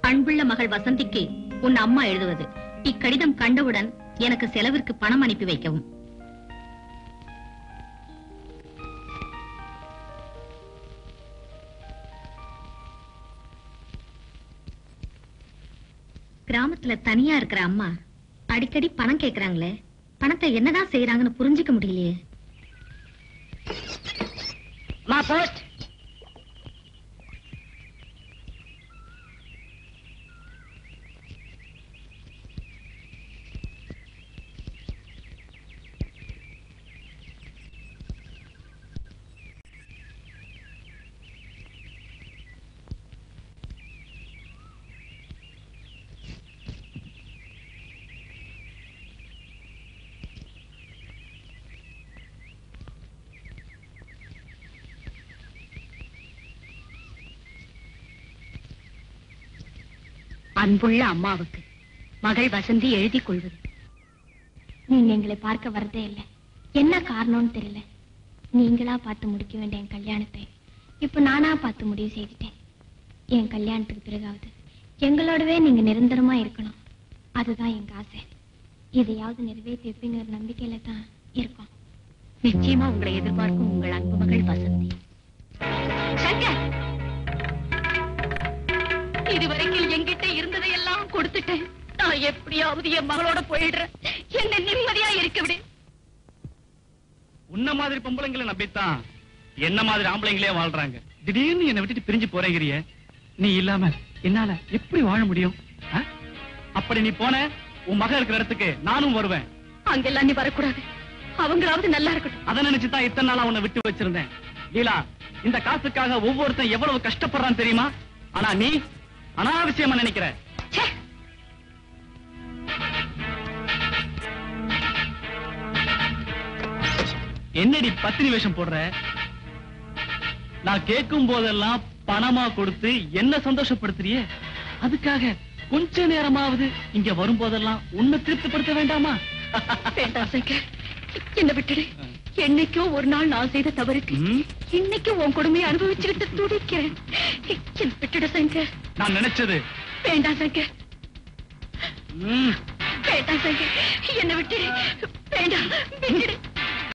அன்புள்ள மகள் வசந்திக்கு உன் அம்மா எழுதுவது இக்கடிதம் கண்டவுடன் எனக்கு செலவிற்கு பணம் அனுப்பி வைக்கவும் கிராமத்துல தனியா இருக்கிற அம்மா அடிக்கடி பணம் கேக்குறாங்களே பணத்தை என்னதான் செய்யறாங்கன்னு புரிஞ்சுக்க முடியலையே மா போஸ்ட் அன்புள்ள அம்மாவுக்கு மகள் வசந்தி எழுதி கொள்வது நீங்க எங்களை பார்க்க வரதே இல்லை என்ன காரணம்னு தெரியல நீங்களா பார்த்து முடிக்க வேண்டிய என் கல்யாணத்தை இப்ப நானா பார்த்து முடிவு செய்துட்டேன் என் கல்யாணத்துக்கு பிறகாவது எங்களோடவே நீங்க நிரந்தரமா இருக்கணும் அதுதான் எங்க ஆசை இதையாவது நிறைவேற்றி வைப்பீங்கிற நம்பிக்கையில தான் இருக்கோம் நிச்சயமா உங்களை எதிர்பார்க்கும் உங்கள் அன்பு மகள் வசந்தி சங்கர் இதுவரைக்கும் என்கிட்ட இருந்ததையெல்லாம் கொடுத்துட்டேன் நான் எப்படியாவது என் மகளோட போயிடுறேன் என்ன நிம்மதியா இருக்க விடு உன்ன மாதிரி பொம்பளைங்களை நம்பித்தான் என்ன மாதிரி ஆம்பளைங்களே வாழ்றாங்க திடீர்னு என்னை விட்டுட்டு பிரிஞ்சு போறேங்கிறிய நீ இல்லாம என்னால எப்படி வாழ முடியும் ஆ? அப்படி நீ போன உன் மக இருக்கிற இடத்துக்கு நானும் வருவேன் அங்கெல்லாம் நீ வரக்கூடாது அவங்களாவது நல்லா இருக்கட்டும் அதை நினைச்சுதான் இத்தனை நாளா உன்னை விட்டு வச்சிருந்தேன் லீலா இந்த காசுக்காக ஒவ்வொருத்தன் எவ்வளவு கஷ்டப்படுறான் தெரியுமா ஆனா நீ அனாவசியமா நினைக்கிற ச்சே! என்னடி பத்தினி வேஷம் போடுற நான் கேட்கும் போதெல்லாம் பணமா கொடுத்து என்ன சந்தோஷப்படுத்துறியே அதுக்காக கொஞ்ச நேரமாவது இங்க வரும்போதெல்லாம் உன்னை திருப்திப்படுத்த வேண்டாமா வேண்டாம் சங்கர் என்ன விட்டுடு என்னைக்கோ ஒரு நாள் நான் செய்த தவறுக்கு ம்? இன்னைக்கு உன் கொடுமையை அனுபவிச்சுக்கிட்டு துடிக்கிறேன் என்ன விட்டுடு சங்கர் நான் நினைச்சது வேண்டாம் சங்கர் ம், வேண்டாம் சங்கர் என்ன விட்டுடு வேண்டாம் விட்டுடு